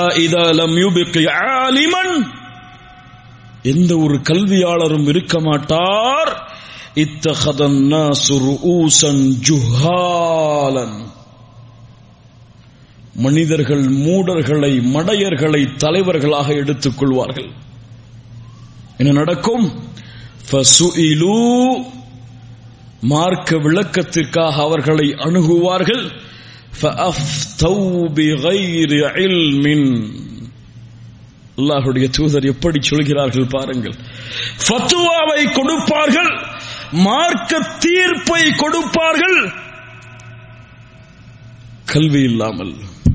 இதா லம் யுபிகி ஆலிமன் எந்த ஒரு கல்வியாளரும் இருக்க மாட்டார் இத்தகதன் நாசுரு ஊசன் ஜுஹாலன் மனிதர்கள் மூடர்களை மடையர்களை தலைவர்களாக எடுத்துக் கொள்வார்கள் என்ன நடக்கும் ஃபசுஇலு மார்க்க விளக்கத்திற்காக அவர்களை அணுகுவார்கள் فَأَفْتَوْا بِغَيْرِ عِلْمٍ அல்லாஹுடைய தூதர் எப்படி சொல்கிறார்கள் பாருங்கள் ஃபத்துவாவை கொடுப்பார்கள் மார்க்க தீர்ப்பை கொடுப்பார்கள் கல்வி இல்லாமல்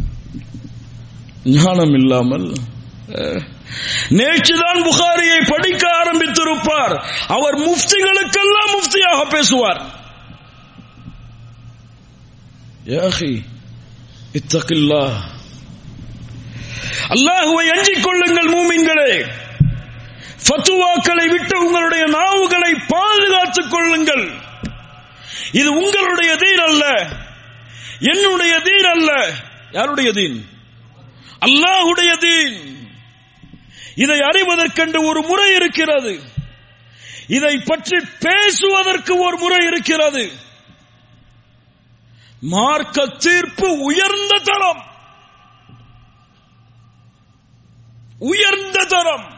ஞானம் இல்லாமல் நேற்றுதான் புகாரியை படிக்க ஆரம்பித்திருப்பார் அவர் முஃப்திகளுக்கெல்லாம் முஃப்தியாக பேசுவார் யாஹி இத்தகில்லா அல்லாஹுவை அஞ்சிக் கொள்ளுங்கள் மூமின்களே ஃபத்துவாக்களை விட்டு உங்களுடைய நாவுகளை பாதுகாத்துக் கொள்ளுங்கள் இது உங்களுடைய தீன் அல்ல என்னுடைய தீன் அல்ல யாருடைய தீன் அல்லாஹுடைய தீன் இதை அறிவதற்கென்று ஒரு முறை இருக்கிறது இதை பற்றி பேசுவதற்கு ஒரு முறை இருக்கிறது மார்க்க தீர்ப்பு உயர்ந்த தரம் உயர்ந்த தரம்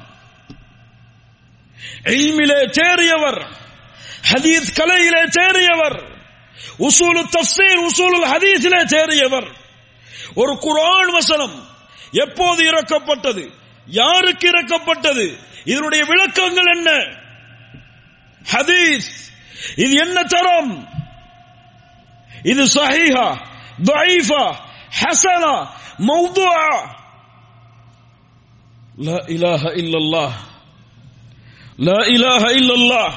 எய்மிலே தேறியவர் ஹதீஸ் கலையிலே தேறியவர் உசூலு தஃசீர் உசூலுல் ஹதீஸிலே தேறியவர் ஒரு குர்ஆன் வசனம் எப்போது இறக்கப்பட்டது யாருக்கு இறக்கப்பட்டது இதனுடைய விளக்கங்கள் என்ன ஹதீஸ் இது என்ன தரம் இது சஹீஹா ضعيفة حسنة موضوعة لا إله إلا الله لا إله إلا الله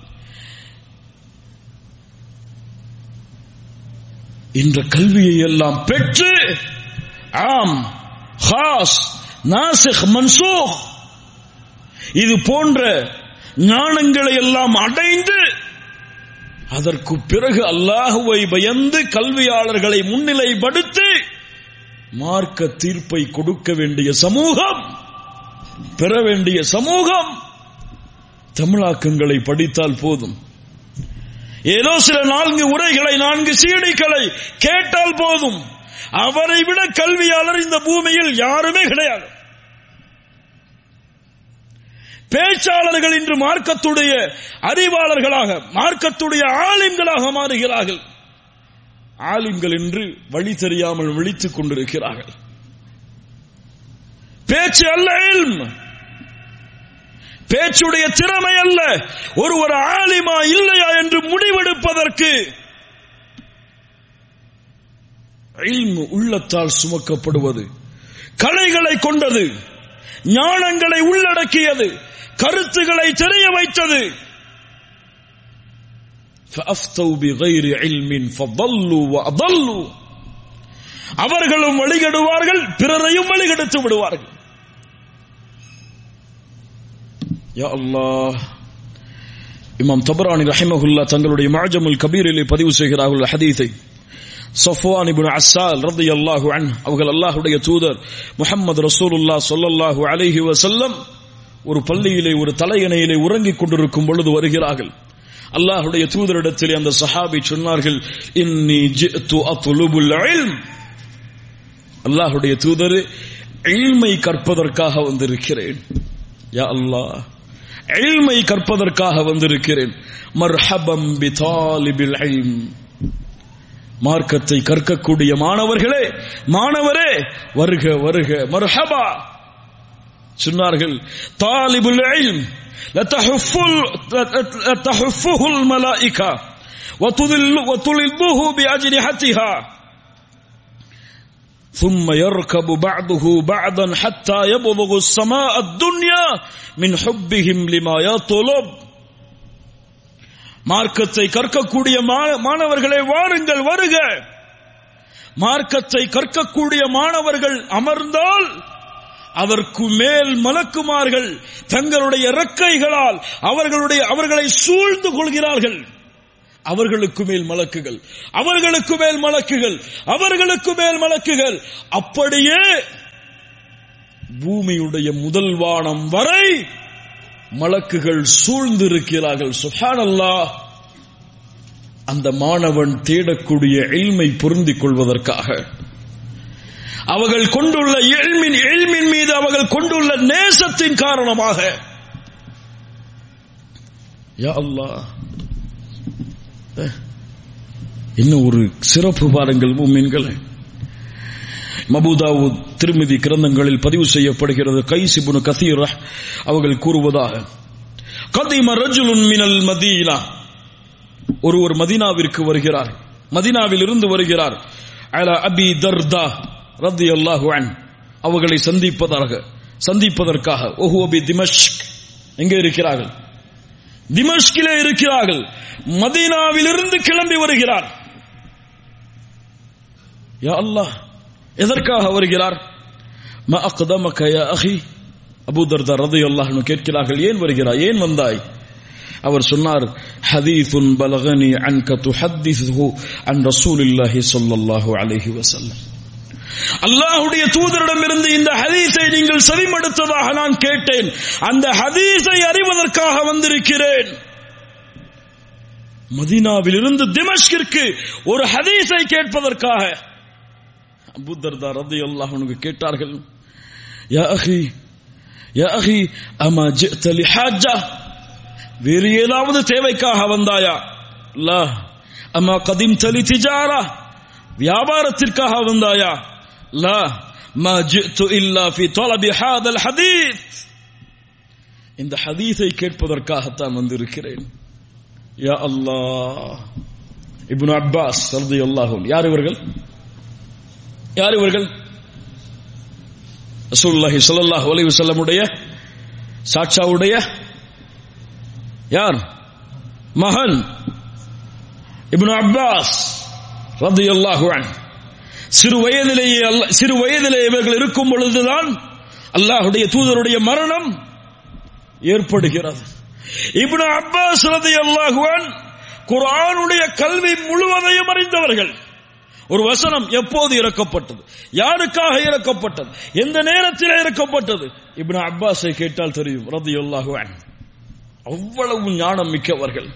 இந்த கல்வியை எல்லாம் பெற்று ஆம் ஹாஸ் நாசிக் மன்சூக் இது போன்ற ஞானங்களை எல்லாம் அடைந்து அதற்கு பிறகு அல்லாஹுவை பயந்து கல்வியாளர்களை முன்னிலைப்படுத்தி மார்க்க தீர்ப்பை கொடுக்க வேண்டிய சமூகம் பெற வேண்டிய சமூகம் தமிழாக்கங்களை படித்தால் போதும் ஏதோ சில நான்கு உரைகளை நான்கு சீடிகளை கேட்டால் போதும் அவரை விட கல்வியாளர் இந்த பூமியில் யாருமே கிடையாது பேச்சாளர்கள் இன்று மார்க்கத்துடைய அறிவாளர்களாக மார்க்கத்துடைய ஆலிம்களாக மாறுகிறார்கள் ஆலிம்கள் என்று வழி தெரியாமல் விழித்துக் கொண்டிருக்கிறார்கள் பேச்சு அல்ல இல்ம் பேச்சுடைய திறமை அல்ல ஒரு ஒரு ஆலிமா இல்லையா என்று முடிவெடுப்பதற்கு இல்மு உள்ளத்தால் சுமக்கப்படுவது கலைகளை கொண்டது ஞானங்களை உள்ளடக்கியது கருத்துக்களை தெரிய வைத்தது فأفتوا بغير علم فضلوا وأضلوا அவர்களும் வழிகெடுவார்கள் பிறரையும் வழிகெடுத்து விடுவார்கள் யா அல்லாஹ் இமாம் தபரானி ரஹிமஹுல்லா தங்களுடைய மாஜமுல் கபீரிலே பதிவு செய்கிறார்கள் ஹதீஸை சஃப்வான் இப்னு அஸ்ஸால் ரலியல்லாஹு அன்ஹு அவர்கள் அல்லாஹ்வுடைய தூதர் முஹம்மது ரசூலுல்லாஹ் ஸல்லல்லாஹு அலைஹி வஸல்லம் ஒரு பள்ளியிலே ஒரு தலையணையிலே உறங்கிக் கொண்டிருக்கும் பொழுது வருகிறார்கள் அல்லாஹ்வுடைய தூதரிடத்திலே அந்த சஹாபி சொன்னார்கள் இன்னி ஜிஅத்து அத்லுபுல் இல்ம் அல்லாஹ்வுடைய தூதர் இல்மை கற்பதற்காக வந்திருக்கிறேன் யா அல்லாஹ் இல்மை கற்பதற்காக வந்திருக்கிறேன் மர்ஹபம் பிதாலிபில் இல்ம் மார்க்கத்தை கற்கக்கூடிய மாணவர்களே மாணவரே வருக வருக மர்ஹபா சொன்னார்கள் தாலிபுல் இல்ம் لتحفه الملائكة وتذل وتلبه بأجنحتها ثم يركب بعضه بعضا حتى يبلغ السماء الدنيا من حبهم لما يطلب மார்க்கத்தை கற்கக்கூடிய மாணவர்களை வாருங்கள் வருக மார்க்கத்தை கற்கக்கூடிய மாணவர்கள் அமர்ந்தால் அதற்கு மேல் மலக்குமார்கள் தங்களுடைய இறக்கைகளால் அவர்களுடைய அவர்களை சூழ்ந்து கொள்கிறார்கள் அவர்களுக்கு மேல் மலக்குகள் அவர்களுக்கு மேல் மலக்குகள் அவர்களுக்கு மேல் மலக்குகள் அப்படியே பூமியுடைய முதல் வானம் வரை மலக்குகள் சூழ்ந்திருக்கிறார்கள் சுஹானல்லாஹ் அந்த மாணவன் தேடக்கூடிய எல்மை பொருந்திக் கொள்வதற்காக அவர்கள் கொண்டுள்ள எல்மின் எல்மின் மீது அவர்கள் கொண்டுள்ள நேசத்தின் காரணமாக யா அல்லாஹ் இன்னும் ஒரு சிறப்பு பாருங்கள் மீன்களை மபூதாவு திருமதி கிரந்தங்களில் பதிவு செய்யப்படுகிறது கைசிபுனு கசீர் அவர்கள் கூறுவதாக கதிம ரஜுலுன் மினல் மதீனா ஒருவர் மதீனாவிற்கு வருகிறார் மதீனாவில் இருந்து வருகிறார் அல அபி தர்தா ரத்தி அல்லாஹு அவர்களை சந்திப்பதாக சந்திப்பதற்காக ஓஹு அபி திமஷ்க் எங்கே இருக்கிறார்கள் திமஷ்கிலே இருக்கிறார்கள் மதீனாவிலிருந்து கிளம்பி வருகிறார் யா அல்லாஹ் எதற்காக வருகிறார் ம அக்தமக யா அஹி அபூ தர்தா ரலியல்லாஹு அன்ஹு கேட்கிறார்கள் ஏன் வருகிறாய் ஏன் வந்தாய் அவர் சொன்னார் ஹதீஃபுன் பலகனி அன்க துஹத்திஸுஹு அன் ரசூலில்லாஹி ஸல்லல்லாஹு அலைஹி வஸல்லம் அல்லாஹ்வுடைய தூதரிடமிருந்து இந்த ஹதீஸை நீங்கள் செவிமடுத்ததாக நான் கேட்டேன் அந்த ஹதீஸை அறிவதற்காக வந்திருக்கிறேன் மதீனாவிலிருந்து திமஷ்கிற்கு ஒரு ஹதீஸை கேட்பதற்காக அபூதர்தா ரலியல்லாஹு அன்ஹு கேட்டார்கள் யா அஹி யா அஹி அமா ஜிஅத லிஹாஜா வேறு ஏதாவது தேவைக்காக வந்தாயா லா அம்மா கதிம் தலி திஜாரா வியாபாரத்திற்காக வந்தாயா லா மா ஜித்து இல்லா ஃபி தொலபி ஹாதல் ஹதீஸ் இந்த ஹதீஸை கேட்பதற்காகத்தான் வந்திருக்கிறேன் யா அல்லாஹ் இப்னு அப்பாஸ் ரலியல்லாஹு யார் இவர்கள் யார் இவர்கள் ரசூலுல்லாஹி ஸல்லல்லாஹு அலைஹி வஸல்லமுடைய சாட்சாவுடைய யார் மகன் இப்னு அப்பாஸ் ரலியல்லாஹு அன்ஹு சிறு வயதிலேயே சிறு வயதிலே இவர்கள் இருக்கும் பொழுதுதான் அல்லாஹுடைய தூதருடைய மரணம் ஏற்படுகிறது இப்னு அப்பாஸ் ரலியல்லாஹு அன்ஹு குர்ஆனுடைய கல்வி முழுவதையும் அறிந்தவர்கள் ஒரு வசனம் எப்போது இறக்கப்பட்டது யாருக்காக இறக்கப்பட்டது எந்த நேரத்தில் இறக்கப்பட்டது இப்னு அப்பாஸை கேட்டால் தெரியும் ரலியல்லாஹு அன்ஹு அவ்வளவு ஞானம் மிக்கவர்கள்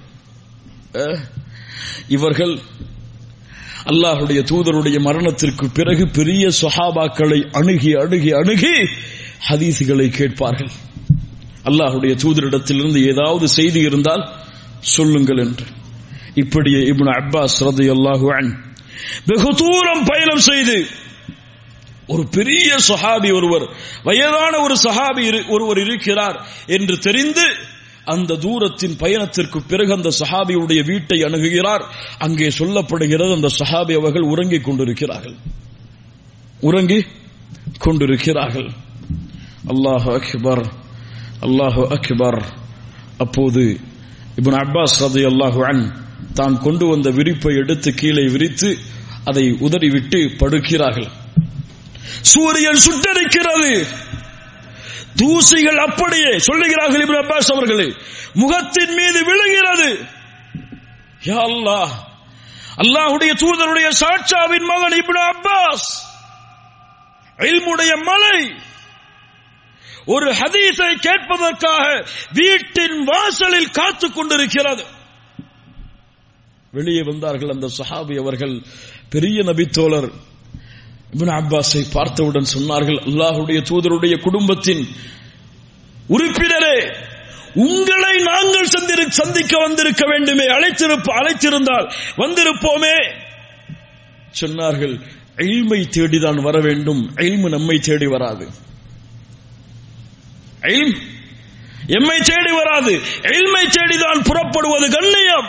இவர்கள் அல்லாஹுடைய தூதருடைய மரணத்திற்கு பிறகு பெரிய சொஹாபாக்களை அணுகி அணுகி அணுகி ஹதீசுகளை கேட்பார்கள் அல்லாஹுடைய தூதரிடத்திலிருந்து ஏதாவது செய்தி இருந்தால் சொல்லுங்கள் என்று இப்படியே இப்னு அப்பாஸ் ரதி அல்லாஹு வெகு தூரம் பயணம் செய்து ஒரு பெரிய சஹாபி ஒருவர் வயதான ஒரு சஹாபி ஒருவர் இருக்கிறார் என்று தெரிந்து அந்த தூரத்தின் பயணத்திற்கு பிறகு அந்த சஹாபியுடைய வீட்டை அணுகுகிறார் அங்கே சொல்லப்படுகிறது அந்த சஹாபி அவர்கள் உறங்கிக் கொண்டிருக்கிறார்கள் உறங்கி கொண்டிருக்கிறார்கள் அல்லாஹ் அக்பர் அல்லாஹ் அக்பர் அப்போது இப்னு அப்பாஸ் ரதி அல்லாஹு அன் தான் கொண்டு வந்த விரிப்பை எடுத்து கீழே விரித்து அதை உதறிவிட்டு படுக்கிறார்கள் சூரியன் சுட்டரிக்கிறது தூசிகள் அப்படியே சொல்லுகிறார்கள் இப்னு அப்பாஸ் அவர்களே முகத்தின் மீது விழுகிறது யா அல்லாஹ் அல்லாஹுடைய தூதருடைய சாட்சாவின் மகன் இப்னு அப்பாஸ் இல்முடைய மலை ஒரு ஹதீஸை கேட்பதற்காக வீட்டின் வாசலில் காத்துக் கொண்டிருக்கிறது வெளியே வந்தார்கள் அந்த சஹாபி அவர்கள் பெரிய நபித்தோழர் இப்னு அப்பாஸை பார்த்தவுடன் சொன்னார்கள் அல்லாஹுடைய தூதருடைய குடும்பத்தின் உறுப்பினரே உங்களை நாங்கள் சந்திக்க வந்திருக்க வேண்டுமே அழைத்திருப்ப அழைத்திருந்தால் வந்திருப்போமே சொன்னார்கள் எய்மை தேடிதான் வர வேண்டும் எய்மு நம்மை தேடி வராது எம்மை தேடி வராது எல்மை தேடிதான் புறப்படுவது கண்ணியம்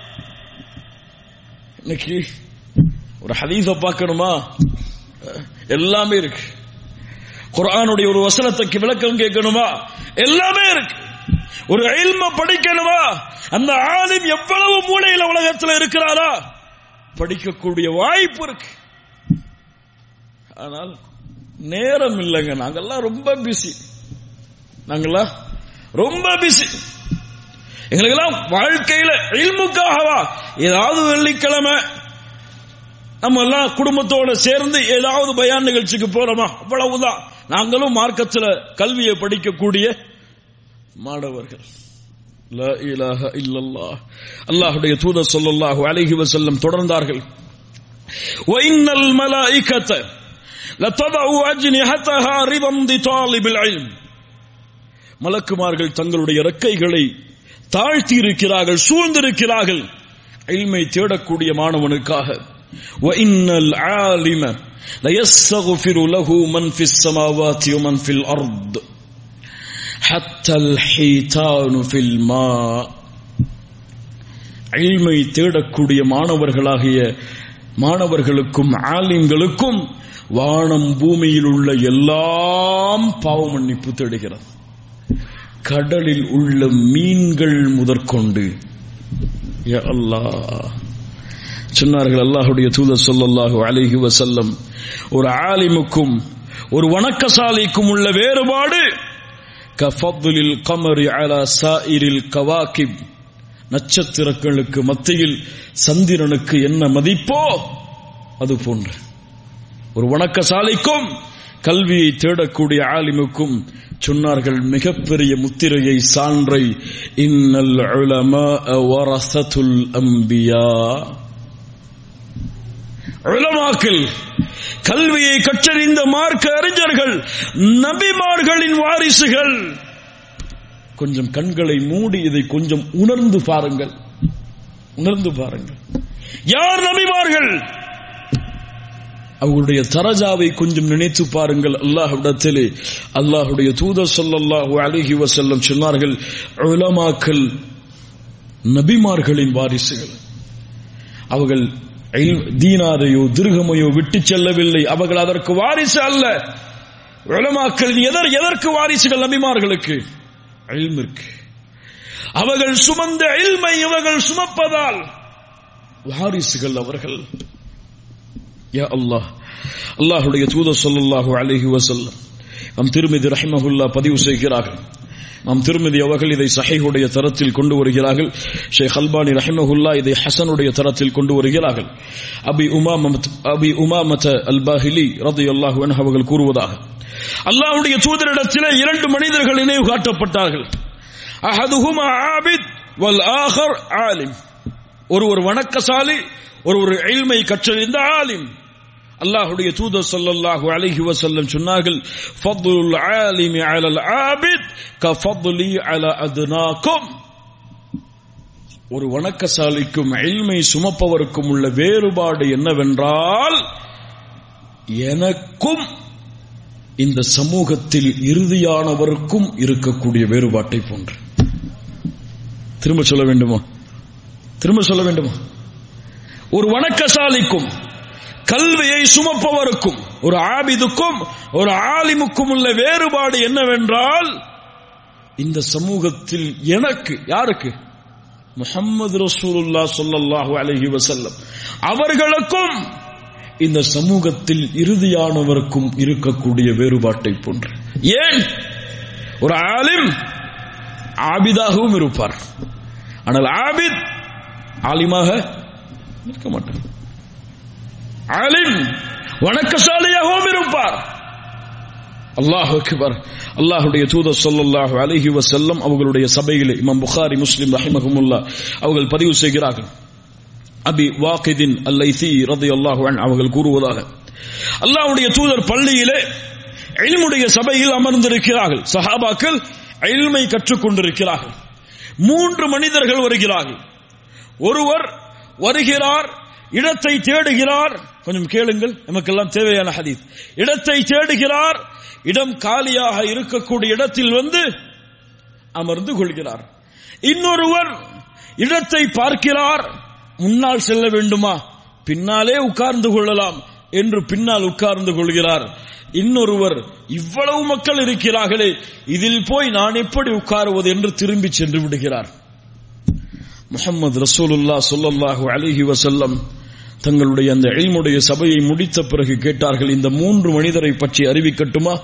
இன்னைக்கு ஒரு ஹதீஸ பார்க்கணுமா எல்லாமே இருக்கு குரானுடைய ஒரு வசனத்துக்கு விளக்கம் கேட்கணுமா எல்லாமே இருக்கு ஒரு எல்ம படிக்கணுமா அந்த ஆலிம் எவ்வளவு மூலையில உலகத்தில் இருக்கிறாரா படிக்கக்கூடிய வாய்ப்பு இருக்கு ஆனால் நேரம் இல்லைங்க நாங்கெல்லாம் ரொம்ப பிஸி நாங்கெல்லாம் ரொம்ப பிஸி எங்களுக்கெல்லாம் வாழ்க்கையில இல்முக்காகவா ஏதாவது வெள்ளிக்கிழமை நம்ம எல்லாம் குடும்பத்தோட சேர்ந்து ஏதாவது பயான் நிகழ்ச்சிக்கு போறோமா அவ்வளவுதான் நாங்களும் மார்க்கத்தில் கல்வியை படிக்கக்கூடிய மாணவர்கள் லா இலாஹ இல்லல்லாஹ் அல்லாஹ்வுடைய தூதர் ஸல்லல்லாஹு அலைஹி வஸல்லம் தொடர்ந்தார்கள் وإن الملائكة لتضع أجنحتها رضا بطالب العلم மலக்குமார்கள் தங்களுடைய இறக்கைகளை தாழ்த்தி இருக்கிறார்கள் சூழ்ந்திருக்கிறார்கள் இல்மை தேடக்கூடிய மாணவனுக்காக وإن العالم ليستغفر له من في السماوات ومن في الأرض حتى الحيتان في الماء இல்மை தேடக்கூடிய மாணவர்களாகிய மாணவர்களுக்கும் ஆலிம்களுக்கும் வானம் பூமியில் உள்ள எல்லாம் பாவ மன்னிப்பு தேடுகிறது கடலில் உள்ள மீன்கள் முதற்கொண்டு யா அல்லாஹ் சொன்னார்கள் அல்லாஹுடைய தூதர் சொல்லல்லாஹு அலைஹி வசல்லம் ஒரு ஆலிமுக்கும் ஒரு வணக்கசாலிக்கும் உள்ள வேறுபாடு கஃபதுலில் கமரி அலா சாயிரில் கவாகிப் நட்சத்திரங்களுக்கு மத்தியில் சந்திரனுக்கு என்ன மதிப்போ அது போன்று ஒரு வணக்கசாலிக்கும் கல்வியை தேடக்கூடிய ஆலிமுக்கும் சொன்னார்கள் மிகப்பெரிய முத்திரையை சான்றை இன்னல் உலமா வரசத்துல் அம்பியா உலமாக்கள் கல்வியை கற்றறிந்த மார்க்க அறிஞர்கள் நபிமார்களின் வாரிசுகள் கொஞ்சம் கண்களை மூடி இதை கொஞ்சம் உணர்ந்து பாருங்கள் உணர்ந்து பாருங்கள் யார் நபிமார்கள் அவர்களுடைய தரஜாவை கொஞ்சம் நினைத்து பாருங்கள் அல்லாஹ்விடத்திலே அல்லாஹுடைய தூதர் சொல்லல்லாஹு அழகி வசல்லம் சொன்னார்கள் உலமாக்கள் நபிமார்களின் வாரிசுகள் அவர்கள் தீனாரையோ திருகமையோ விட்டு செல்லவில்லை அவர்கள் அதற்கு வாரிசு அல்ல உலமாக்கள் எதர் எதற்கு வாரிசுகள் நபிமார்களுக்கு அழிமிற்கு அவர்கள் சுமந்த இல்மை இவர்கள் சுமப்பதால் வாரிசுகள் அவர்கள் யா அல்லாஹ் அல்லாஹுடைய தூதர் சொல்லல்லாஹு அலைஹி வசல்லம் நம் திருமதி ரஹிமஹுல்லா பதிவு செய்கிறார்கள் நாம் திருமதி அவர்கள் இதை சஹைஹுடைய தரத்தில் கொண்டு வருகிறார்கள் ஷேக் அல்பானி ரஹிமஹுல்லா இதை ஹசனுடைய தரத்தில் கொண்டு வருகிறார்கள் அபி உமாமத் அபி உமாமத் அல் பாஹிலி ரதி அல்லாஹு அவர்கள் கூறுவதாக அல்லாஹுடைய தூதரிடத்திலே இரண்டு மனிதர்கள் நினைவு காட்டப்பட்டார்கள் அஹதுஹுமா ஆபித் வல் ஆஹர் ஆலிம் ஒரு ஒரு வணக்கசாலி ஒரு ஒரு இல்மை கற்றறிந்த ஆலிம் அல்லாஹுடைய தூதர் ஸல்லல்லாஹு அலைஹி வஸல்லம் சொன்னார்கள் ஃபض்லுல் ஆலிமி அலல் ஆபித் கஃபض்லி அலா அத்னாக்கும் ஒரு வணக்கசாலிக்கும் இல்மை சுமப்பவருக்கும் உள்ள வேறுபாடு என்னவென்றால் எனக்கும் இந்த சமூகத்தில் இறுதியானவருக்கும் இருக்கக்கூடிய வேறுபாட்டை போன்று திரும்ப சொல்ல வேண்டுமா திரும்ப சொல்ல வேண்டுமா ஒரு வணக்கசாலிக்கும் கல்வியை சுமப்பவருக்கும் ஒரு ஆபிதுக்கும் ஒரு ஆலிமுக்கும் உள்ள வேறுபாடு என்னவென்றால் இந்த சமூகத்தில் எனக்கு யாருக்கு முகம்மது ரசூலுல்லா சொல்லல்லாஹு அலஹி வசல்லம் அவர்களுக்கும் இந்த சமூகத்தில் இறுதியானவருக்கும் இருக்கக்கூடிய வேறுபாட்டை போன்று ஏன் ஒரு ஆலிம் ஆபிதாகவும் இருப்பார் ஆனால் ஆபித் ஆலிமாக இருக்க மாட்டார் ஆலிம் வணக்கசாலியாகவும் இருப்பார் அல்லாஹ் அக்பர் அல்லாஹுடைய தூதர் சொல்லல்லாஹு அலைஹி வஸல்லம் அவர்களுடைய சபையிலே இமாம் புகாரி முஸ்லிம் ரஹிமஹமுல்லா அவர்கள் பதிவு செய்கிறார்கள் அபி வாக்கிதின் அல்லைசி ரதியல்லாஹு அன் அவர்கள் கூறுவதாக அல்லாஹ்வுடைய தூதர் பள்ளியிலே இல்முடைய சபையில் அமர்ந்திருக்கிறார்கள் சஹாபாக்கள் இல்மை கற்றுக்கொண்டிருக்கிறார்கள் மூன்று மனிதர்கள் வருகிறார்கள் ஒருவர் வருகிறார் இடத்தை தேடுகிறார் கொஞ்சம் கேளுங்கள் நமக்கெல்லாம் தேவையான ஹதீஸ் இடத்தை தேடுகிறார் இடம் காலியாக இருக்கக்கூடிய இடத்தில் வந்து அமர்ந்து கொள்கிறார் இன்னொருவர் இடத்தை பார்க்கிறார் முன்னால் செல்ல வேண்டுமா பின்னாலே உட்கார்ந்து கொள்ளலாம் என்று பின்னால் உட்கார்ந்து கொள்கிறார் இன்னொருவர் இவ்வளவு மக்கள் இருக்கிறார்களே இதில் போய் நான் எப்படி உட்காருவது என்று திரும்பி சென்று விடுகிறார் முகமது ரசூலுல்லா சொல்லல்லாஹு அலிஹி வசல்லம் தங்களுடைய அந்த எல்முடைய சபையை முடித்த பிறகு கேட்டார்கள் இந்த மூன்று மனிதரை பற்றி அறிவிக்கட்டுமா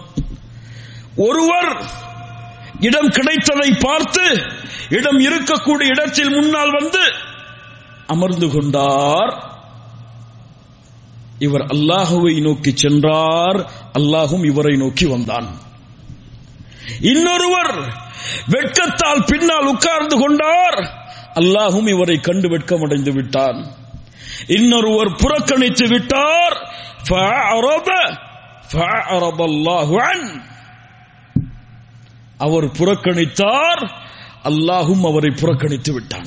ஒருவர் இடம் கிடைத்ததை பார்த்து இடம் இருக்கக்கூடிய இடத்தில் முன்னால் வந்து அமர்ந்து கொண்டார் இவர் அல்லாஹுவை நோக்கி சென்றார் அல்லாஹும் இவரை நோக்கி வந்தான் இன்னொருவர் வெட்கத்தால் பின்னால் உட்கார்ந்து கொண்டார் அல்லாஹும் இவரை கண்டு வெட்கமடைந்து விட்டான் இன்னொருவர் புறக்கணித்து விட்டார் فأعرض فأعرض الله عنه. அவர் புறக்கணித்தார் அல்லாஹும் அவரை புறக்கணித்து விட்டான்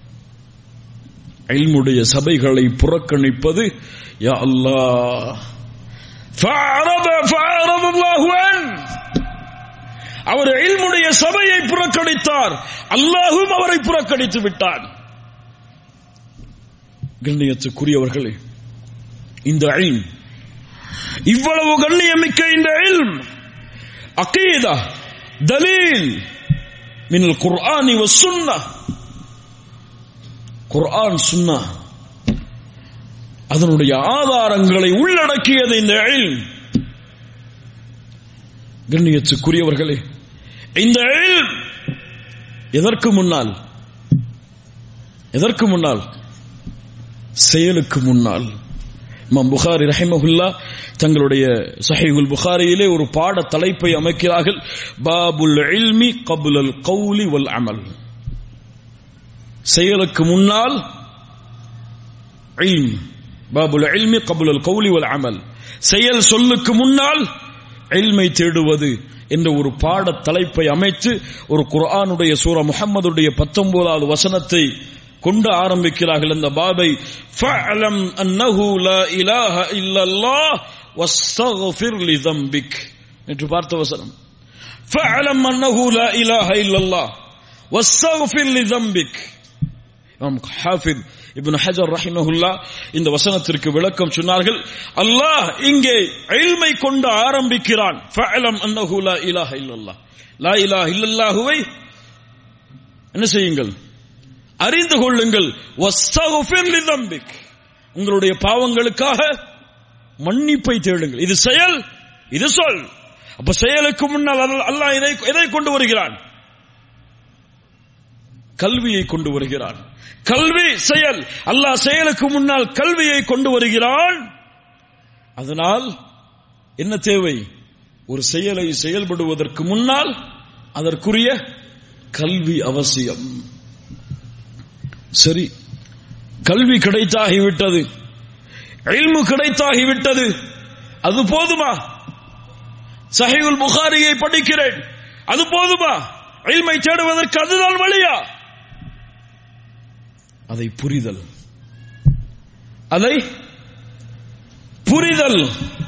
இல்முடைய சபைகளை புறக்கணிப்பது யா அல்லாஹ் فأعرض فأعرض الله عنه. அவர் இல்முடைய சபையை புறக்கணித்தார் அல்லாஹும் அவரை புறக்கணித்து விட்டான் கண்ணியத்துக்குரியவர்களே இந்த இல்ம் இவ்வளவு கண்ணியமிக்க இந்த இல்ம் அகீதா தலீல் மினல் குர்ஆனி வசுன்னா குர்ஆன் சுன்னா அதனுடைய ஆதாரங்களை உள்ளடக்கியது இந்த இல்ம் கண்ணியத்துக்குரியவர்களே இந்த இல்ம் எதற்கு முன்னால் எதற்கு முன்னால் செயலுக்கு முன்னால் இமாம் புகாரி ரஹிமஹுல்லா தங்களுடைய சஹீஹுல் புகாரியிலே ஒரு பாட தலைப்பை அமைக்கிறார்கள் பாபுல் இல்மி கபுலல் கௌலி வல் அமல் செயலுக்கு முன்னால் இல்ம் பாபுல் இல்மி கபுலல் கௌலி வல் அமல் செயல் சொல்லுக்கு முன்னால் இல்மை தேடுவது என்ற ஒரு பாட தலைப்பை அமைத்து ஒரு குர்ஆனுடைய சூரா முஹம்மதுடைய பத்தொன்பதாவது வசனத்தை கொண்டு ஆரம்பிக்கிறார்கள் அந்த பாபை ஃபஅலம் அன்னஹு லா இலாஹ இல்லல்லாஹ் வஸ்தக்ஃபிர் லிதம்பிக் என்று பார்த்த வசனம் ஃபஅலம் அன்னஹு லா இலாஹ இல்லல்லாஹ் வஸ்தக்ஃபிர் லிதம்பிக் இமாம் ஹாஃபித் இப்னு ஹஜர் ரஹிமஹுல்லா இந்த வசனத்திற்கு விளக்கம் சொன்னார்கள் அல்லாஹ் இங்கே இல்மை கொண்டு ஆரம்பிக்கிறான் ஃபஅலம் அன்னஹு லா இலாஹ இல்லல்லாஹ் லா இலாஹ இல்லல்லாஹுவை என்ன செய்யுங்கள் அறிந்து கொள்ளுங்கள் வஸ்தகுஃபிர் லிதம்பிக் உங்களுடைய பாவங்களுக்காக மன்னிப்பை தேடுங்கள் இது செயல் இது சொல் அப்ப செயலுக்கு முன்னால் அல்லாஹ் அல்லாஹ் இதை எதை கொண்டு வருகிறான் கல்வியை கொண்டு வருகிறான் கல்வி செயல் அல்லாஹ் செயலுக்கு முன்னால் கல்வியை கொண்டு வருகிறான் அதனால் என்ன தேவை ஒரு செயலை செயல்படுவதற்கு முன்னால் அதற்குரிய கல்வி அவசியம் சரி கல்வி கிடைத்தாகிவிட்டது இல்மு கிடைத்தாகிவிட்டது அது போதுமா சஹீகுல் புகாரியை படிக்கிறேன் அது போதுமா இல்மை தேடுவதற்கு அதுதான் வழியா அதை புரிதல் அதை புரிதல்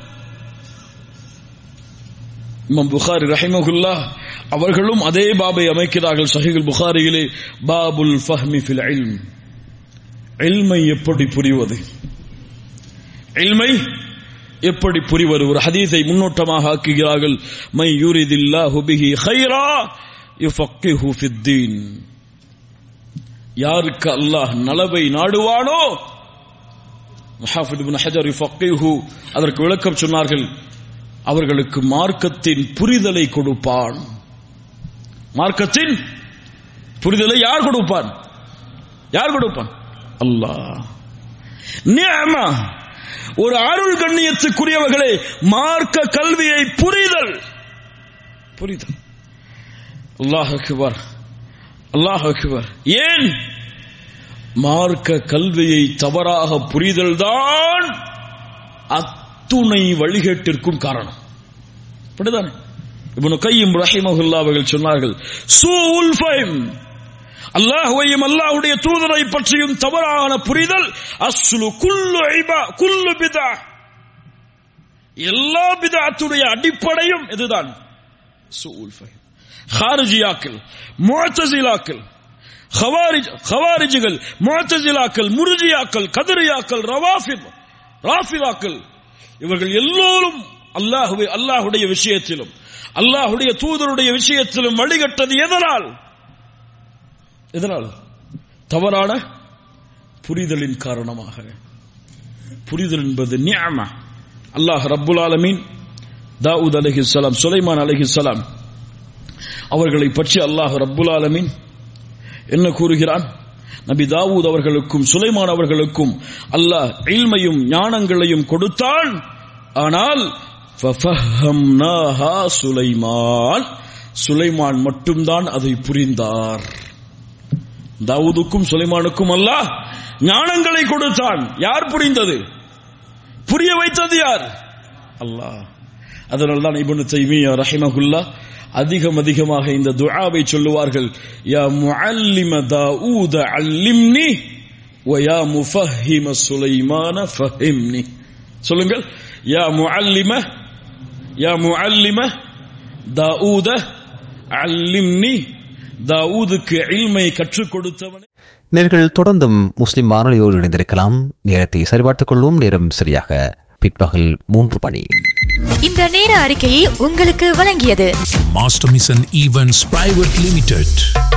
இமாம் புகாரி ரஹிமகுல்லா அவர்களும் அதே பாபை அமைக்கிறார்கள் சஹீகுல் புகாரியிலே பாபுல் ஃபஹ்மி ஃபில் இல்ம் இல்மை எப்படி புரிவது இல்மை எப்படி புரிவது ஒரு ஹதீஸை முன்னோட்டமாக ஆக்குகிறார்கள் மை யூரிதில்லாஹு பிஹி கைரா யுஃபக்கிஹு ஃபித்தீன் யாருக்கு அல்லாஹ் நலவை நாடுவானோ முஹாஃபித் இப்னு ஹஜர் யுஃபக்கிஹு அதற்கு விளக்கம் சொன்னார்கள் அவர்களுக்கு மார்க்கத்தின் புரிதலை கொடுப்பான் மார்க்கத்தின் புரிதலை யார் கொடுப்பான் யார் கொடுப்பான் அல்லாஹ் நியமா ஒரு அருள் கண்ணியத்துக்குரியவர்களே மார்க்க கல்வியை புரிதல் புரிதல் அல்லாஹ் அக்பர் அல்லாஹ் அக்பர் ஏன் மார்க்க கல்வியை தவறாக புரிதல் தான் அத்துணை வழிகேட்டிற்கும் காரணம் அப்படிதானே இப்னு கையும் ரஹிமஹுல்லா அவர்கள் சொன்னார்கள் சூல் ஃபைம் அல்லாஹுவையும் அல்லாஹ்வுடைய தூதரை பற்றியும் தவறான புரிதல் அஸ்லு குல்லு ஐபா குல்லு பிதா எல்லா பிதாத்துடைய அடிப்படையும் இதுதான் சூல் ஃபைம் ஹாரிஜியாக்கள் முஅத்தசிலாக்கள் ஹவாரிஜ் ஹவாரிஜிகள் முஅத்தசிலாக்கள் முர்ஜியாக்கள் கதரியாக்கள் ரவாஃபித் ராஃபிதாக்கள் இவர்கள் எல்லோரும் அல்லாஹுவை அல்லாஹுடைய விஷயத்திலும் அல்லாஹுடைய தூதருடைய விஷயத்திலும் வழிகட்டது எதனால் எதனால் தவறான புரிதலின் காரணமாக புரிதல் என்பது நியமா அல்லாஹ் ரப்புல் ஆலமீன் தாவூத் அலைஹிஸ்ஸலாம் சுலைமான் அலைஹிஸ்ஸலாம் அவர்களை பற்றி அல்லாஹ் ரப்புல் ஆலமீன் என்ன கூறுகிறான் நபி தாவூத் அவர்களுக்கும் சுலைமான் அவர்களுக்கும் அல்லாஹ் இல்மையும் ஞானங்களையும் கொடுத்தான் ஆனால் ஃபஃபஹம்னாஹா சுலைமான் சுலைமான் மட்டும்தான் அதை புரிந்தார் தாவூதுக்கும் சுலைமானுக்கும் அல்லாஹ் ஞானங்களை கொடுத்தான் யார் புரிந்தது புரிய வைத்தது யார் அல்லாஹ் அதனால்தான் தான் இப்னு தைமியா ரஹிமகுல்லா அதிகம் அதிகமாக இந்த துஆவை சொல்லுவார்கள் யா முஅல்லிம தாவூத அல்லிம்னி வயா முஃபஹிம சுலைமான ஃபஹிம்னி சொல்லுங்கள் யா முஅல்லிம யா முஅல்லிம தாவூத அல்லிம்னி தாவூதுக்கு இல்மை கற்றுக் கொடுத்தவனே நேர்கள் தொடர்ந்தும் முஸ்லிம் வானொலியோடு இணைந்திருக்கலாம் நேரத்தை சரிபார்த்துக் கொள்வோம் நேரம் சரியாக பிற்பகல் மூன்று மணி இந்த நேர அறிக்கையை உங்களுக்கு வழங்கியது Master Mission Events Private Limited.